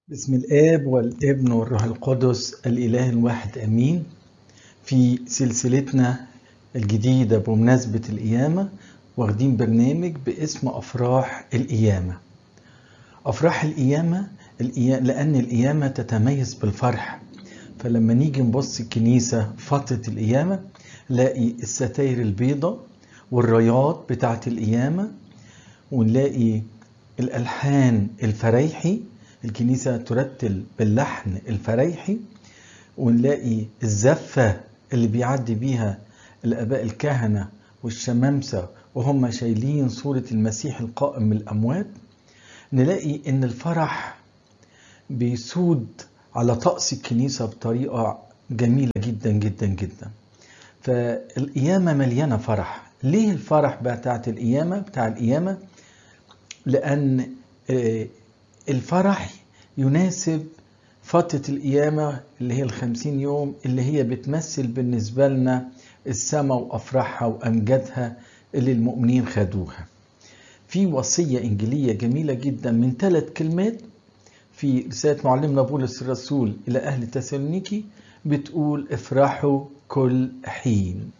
بسم الآب والابن والروح القدس الإله الواحد آمين في سلسلتنا الجديدة بمناسبة القيامة واخدين برنامج باسم أفراح القيامة أفراح القيامة القيا- لأن القيامة تتميز بالفرح فلما نيجي نبص الكنيسة فترة القيامة نلاقي الستاير البيضاء والرايات بتاعة القيامة ونلاقي الألحان الفريحي الكنيسة ترتل باللحن الفريحي ونلاقي الزفة اللي بيعدي بيها الآباء الكهنة والشمامسة وهم شايلين صورة المسيح القائم من الأموات نلاقي إن الفرح بيسود على طقس الكنيسة بطريقة جميلة جدا جدا جدا فالقيامة مليانة فرح ليه الفرح بتاعت القيامة بتاع القيامة لأن آه، الفرح يناسب فترة القيامة اللي هي الخمسين يوم اللي هي بتمثل بالنسبة لنا السماء وأفراحها وأمجادها اللي المؤمنين خدوها في وصية إنجيلية جميلة جدا من ثلاث كلمات في رسالة معلمنا بولس الرسول إلى أهل تسالونيكي بتقول افرحوا كل حين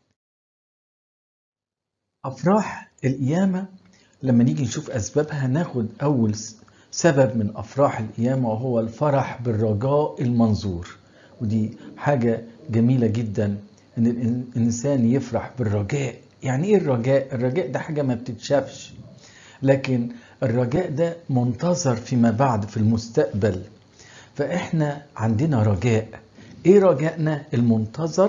أفراح القيامة لما نيجي نشوف أسبابها ناخد أول س- سبب من أفراح القيامة وهو الفرح بالرجاء المنظور ودي حاجة جميلة جدا إن الإن- الإنسان يفرح بالرجاء يعني إيه الرجاء؟ الرجاء ده حاجة ما بتتشافش لكن الرجاء ده منتظر فيما بعد في المستقبل فإحنا عندنا رجاء إيه رجائنا المنتظر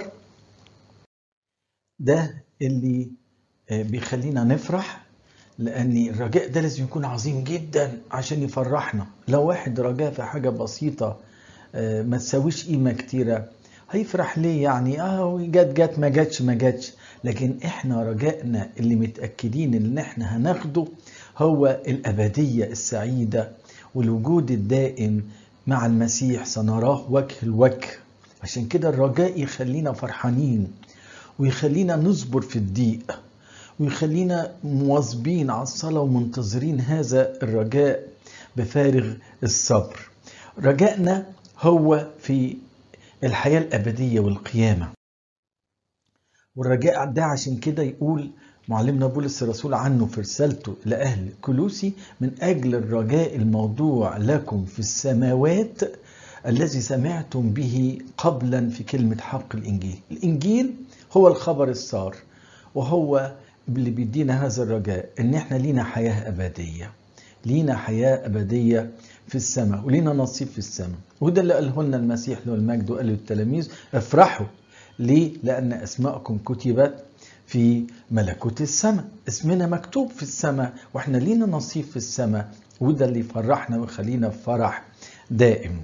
ده اللي آه، بيخلينا نفرح لأن الرجاء ده لازم يكون عظيم جدا عشان يفرحنا لو واحد رجاء في حاجة بسيطة آه، ما تساويش قيمة كتيرة هيفرح ليه يعني اه جت جت ما جاتش ما جاتش لكن احنا رجائنا اللي متأكدين ان احنا هناخده هو الأبدية السعيدة والوجود الدائم مع المسيح سنراه وجه الوجه عشان كده الرجاء يخلينا فرحانين ويخلينا نصبر في الضيق ويخلينا مواظبين على الصلاة ومنتظرين هذا الرجاء بفارغ الصبر رجائنا هو في الحياة الأبدية والقيامة والرجاء ده عشان كده يقول معلمنا بولس الرسول عنه في رسالته لأهل كلوسي من أجل الرجاء الموضوع لكم في السماوات الذي سمعتم به قبلا في كلمة حق الإنجيل الإنجيل هو الخبر السار وهو اللي بيدينا هذا الرجاء ان احنا لينا حياة ابدية لينا حياة ابدية في السماء ولينا نصيب في السماء وده اللي قاله لنا المسيح له المجد وقال للتلاميذ افرحوا ليه؟ لأن أسماءكم كتبت في ملكوت السماء اسمنا مكتوب في السماء واحنا لينا نصيب في السماء وده اللي يفرحنا ويخلينا في فرح دائم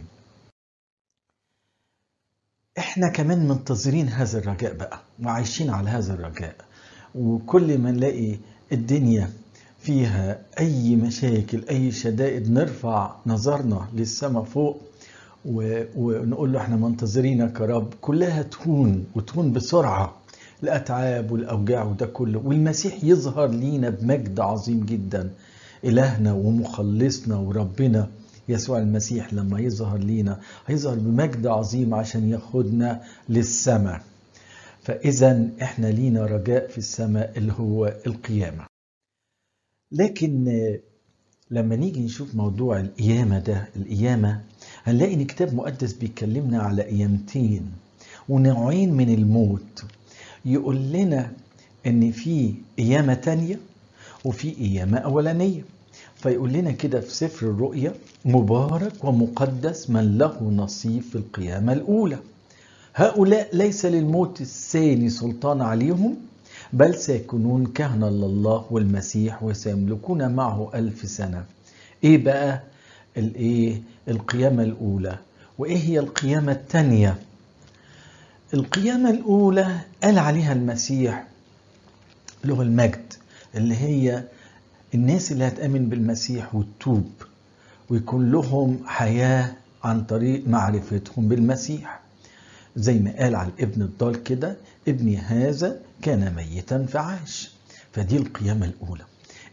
احنا كمان منتظرين هذا الرجاء بقى وعايشين على هذا الرجاء وكل ما نلاقي الدنيا فيها اي مشاكل اي شدائد نرفع نظرنا للسماء فوق و- ونقول له احنا منتظرينك يا رب كلها تهون وتهون بسرعه الاتعاب والاوجاع وده كله والمسيح يظهر لينا بمجد عظيم جدا الهنا ومخلصنا وربنا يسوع المسيح لما يظهر لينا هيظهر بمجد عظيم عشان ياخدنا للسماء فاذا احنا لينا رجاء في السماء اللي هو القيامه لكن آه، لما نيجي نشوف موضوع القيامه ده القيامه هنلاقي ان كتاب مقدس بيكلمنا على قيامتين ونوعين من الموت يقول لنا ان في قيامه تانية وفي قيامه اولانيه فيقول لنا كده في سفر الرؤيا مبارك ومقدس من له نصيب في القيامه الاولى هؤلاء ليس للموت الثاني سلطان عليهم بل سيكونون كهنة لله والمسيح وسيملكون معه ألف سنة إيه بقى الإيه القيامة الأولى وإيه هي القيامة الثانية القيامة الأولى قال عليها المسيح له المجد اللي هي الناس اللي هتأمن بالمسيح وتتوب ويكون لهم حياة عن طريق معرفتهم بالمسيح زي ما قال على الابن الضال كده ابني هذا كان ميتا فعاش فدي القيامة الأولى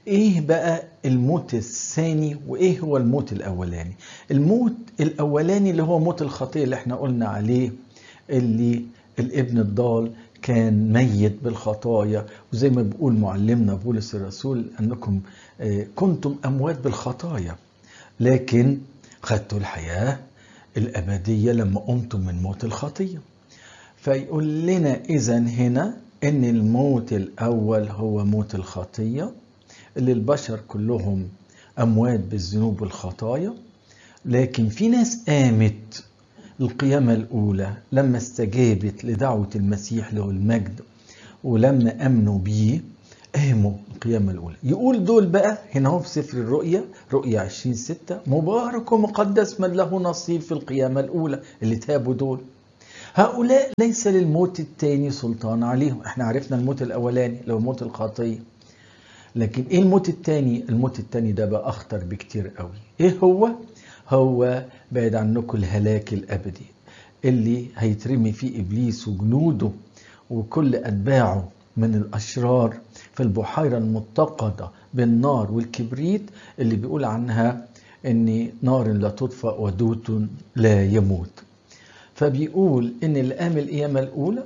ايه بقى الموت الثاني وايه هو الموت الاولاني الموت الاولاني اللي هو موت الخطيه اللي احنا قلنا عليه اللي الابن الضال كان ميت بالخطايا وزي ما بيقول معلمنا بولس الرسول انكم كنتم اموات بالخطايا لكن خدتوا الحياه الابديه لما قمتم من موت الخطيه فيقول لنا اذا هنا ان الموت الاول هو موت الخطيه اللي البشر كلهم اموات بالذنوب والخطايا لكن في ناس قامت القيامة الأولى لما استجابت لدعوة المسيح له المجد ولما أمنوا بيه قاموا القيامة الأولى يقول دول بقى هنا هو في سفر الرؤيا رؤيا 20 6 مبارك ومقدس من له نصيب في القيامة الأولى اللي تابوا دول هؤلاء ليس للموت الثاني سلطان عليهم احنا عرفنا الموت الأولاني اللي هو موت الخطية لكن ايه الموت الثاني الموت الثاني ده بقى أخطر بكتير قوي ايه هو هو بعد عنكم الهلاك الأبدي اللي هيترمي فيه إبليس وجنوده وكل أتباعه من الأشرار في البحيرة المتقدة بالنار والكبريت اللي بيقول عنها أن نار لا تطفأ ودوت لا يموت فبيقول أن اللي قام القيامة الأولى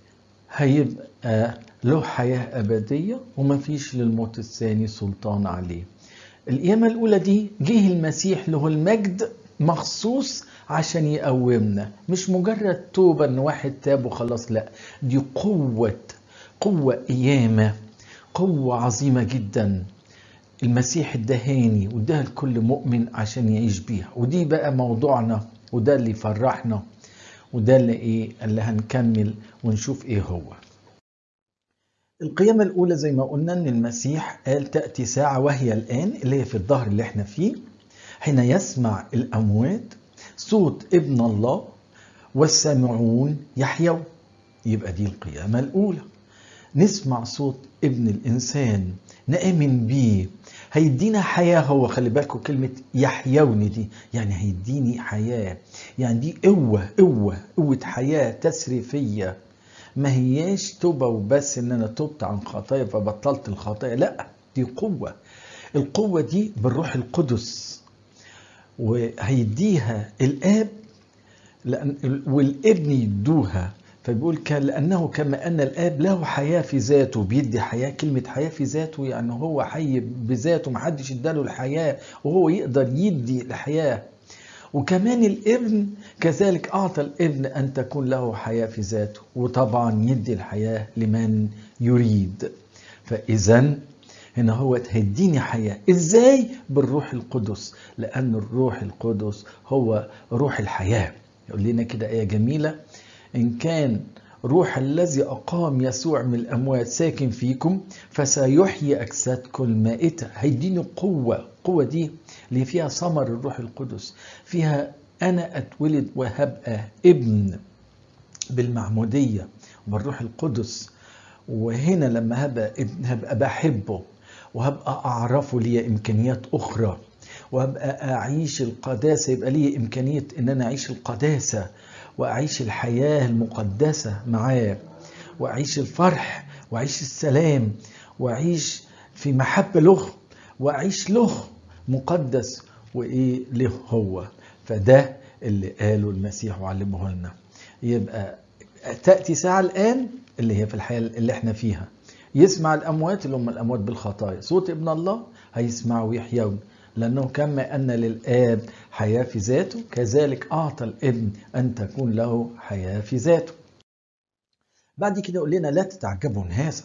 هيبقى له حياة أبدية ومفيش للموت الثاني سلطان عليه القيامة الأولى دي جه المسيح له المجد مخصوص عشان يقومنا مش مجرد توبة ان واحد تاب وخلاص لا دي قوة قوة قيامة قوة عظيمة جدا المسيح ادهاني واداها لكل مؤمن عشان يعيش بيها ودي بقى موضوعنا وده اللي يفرحنا وده اللي ايه اللي هنكمل ونشوف ايه هو القيامة الأولى زي ما قلنا إن المسيح قال تأتي ساعة وهي الآن اللي هي في الظهر اللي احنا فيه حين يسمع الأموات صوت ابن الله والسامعون يحيون يبقى دي القيامة الأولى نسمع صوت ابن الإنسان نآمن بيه هيدينا حياة هو خلي بالكم كلمة يحيون دي يعني هيديني حياة يعني دي قوة قوة قوة حياة تسريفية ما هياش توبة وبس ان انا تبت عن خطايا فبطلت الخطايا لا دي قوة القوة دي بالروح القدس وهيديها الاب لأن والابن يدوها فبيقول كان لانه كما ان الاب له حياه في ذاته بيدي حياه كلمه حياه في ذاته يعني هو حي بذاته محدش اداله الحياه وهو يقدر يدي الحياه وكمان الابن كذلك اعطى الابن ان تكون له حياه في ذاته وطبعا يدي الحياه لمن يريد فاذا هنا هو هيديني حياه ازاي بالروح القدس لان الروح القدس هو روح الحياه يقول لنا كده ايه جميله ان كان روح الذي أقام يسوع من الأموات ساكن فيكم فسيحيي أجسادكم المائتة هيديني قوة قوة دي اللي فيها ثمر الروح القدس فيها أنا أتولد وهبقى ابن بالمعمودية بالروح القدس وهنا لما هبقى ابن هبقى بحبه وهبقى أعرفه لي إمكانيات أخرى وهبقى أعيش القداسة يبقى لي إمكانية إن أنا أعيش القداسة واعيش الحياه المقدسه معاه واعيش الفرح واعيش السلام واعيش في محبه له واعيش له مقدس وايه له هو فده اللي قاله المسيح وعلمه لنا يبقى تاتي ساعه الان اللي هي في الحياه اللي احنا فيها يسمع الاموات اللي هم الاموات بالخطايا صوت ابن الله هيسمعوا ويحيون لأنه كما أن للآب حياة في ذاته كذلك أعطى الابن أن تكون له حياة في ذاته بعد كده يقول لنا لا تتعجبوا من هذا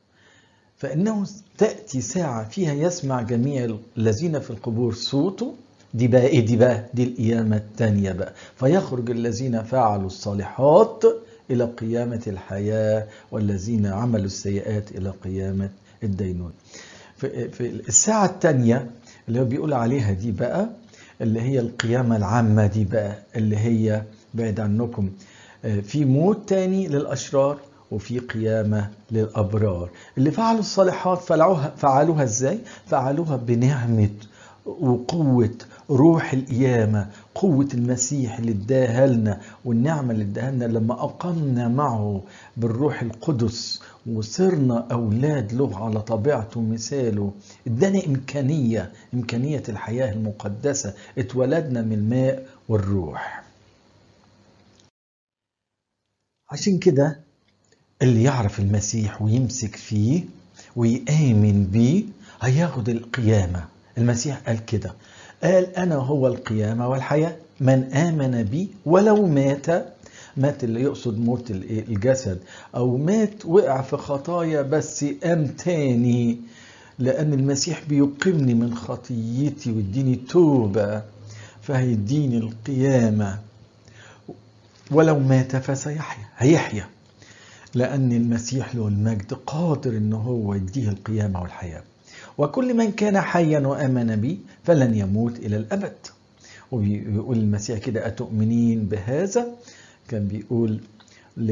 فإنه تأتي ساعة فيها يسمع جميع الذين في القبور صوته دي بقى ايه دي بقى دي القيامة التانية بقى فيخرج الذين فعلوا الصالحات إلى قيامة الحياة والذين عملوا السيئات إلى قيامة الدينون في الساعة التانية اللي هو بيقول عليها دي بقى اللي هي القيامة العامة دي بقى اللي هي بعد عنكم في موت تاني للأشرار وفي قيامة للأبرار اللي فعلوا الصالحات فعلوها, فعلوها ازاي؟ فعلوها بنعمة وقوة روح القيامة قوة المسيح اللي اداها لنا والنعمة اللي اداها لنا لما أقمنا معه بالروح القدس وصرنا أولاد له على طبيعته ومثاله ادانا إمكانية إمكانية الحياة المقدسة اتولدنا من الماء والروح عشان كده اللي يعرف المسيح ويمسك فيه ويآمن بيه هياخد القيامة المسيح قال كده قال أنا هو القيامة والحياة من آمن بي ولو مات مات اللي يقصد موت الجسد أو مات وقع في خطايا بس قام تاني لأن المسيح بيقيمني من خطيتي ويديني توبة فهيديني القيامة ولو مات فسيحيا هيحيا لأن المسيح له المجد قادر إن هو يديه القيامة والحياة وكل من كان حيا وآمن بي فلن يموت إلى الأبد وبيقول المسيح كده أتؤمنين بهذا كان بيقول